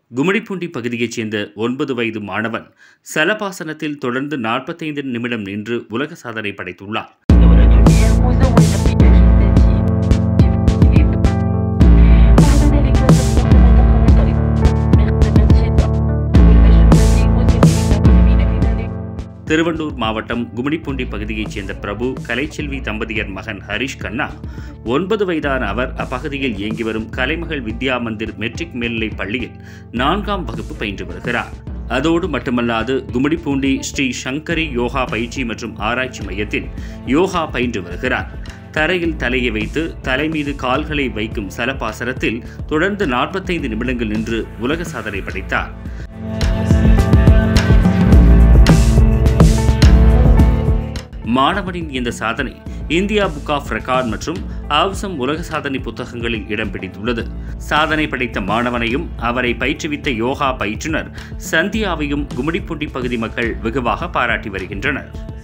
கும்மிடிப்பூண்டி பகுதியைச் சேர்ந்த ஒன்பது வயது மாணவன் சலபாசனத்தில் தொடர்ந்து நாற்பத்தைந்து நிமிடம் நின்று உலக சாதனை படைத்துள்ளார் திருவள்ளூர் மாவட்டம் கும்மிடிப்பூண்டி பகுதியைச் சேர்ந்த பிரபு கலைச்செல்வி தம்பதியர் மகன் ஹரிஷ் கண்ணா ஒன்பது வயதான அவர் அப்பகுதியில் இயங்கி வரும் கலைமகள் வித்யா மந்திர் மெட்ரிக் மேல்நிலைப் பள்ளியில் நான்காம் வகுப்பு பயின்று வருகிறார் அதோடு மட்டுமல்லாது கும்மிடிப்பூண்டி ஸ்ரீ சங்கரி யோகா பயிற்சி மற்றும் ஆராய்ச்சி மையத்தில் யோகா பயின்று வருகிறார் தரையில் தலையை வைத்து தலை மீது கால்களை வைக்கும் சலபாசனத்தில் தொடர்ந்து நாற்பத்தைந்து நிமிடங்கள் நின்று உலக சாதனை படைத்தார் மாணவனின் இந்த சாதனை இந்தியா புக் ஆஃப் ரெக்கார்ட் மற்றும் ஆவ்சம் உலக சாதனை புத்தகங்களில் இடம் பிடித்துள்ளது சாதனை படைத்த மாணவனையும் அவரை பயிற்றுவித்த யோகா பயிற்றுனர் சந்தியாவையும் கும்மிடிப்பூண்டி பகுதி மக்கள் வெகுவாக பாராட்டி வருகின்றனர்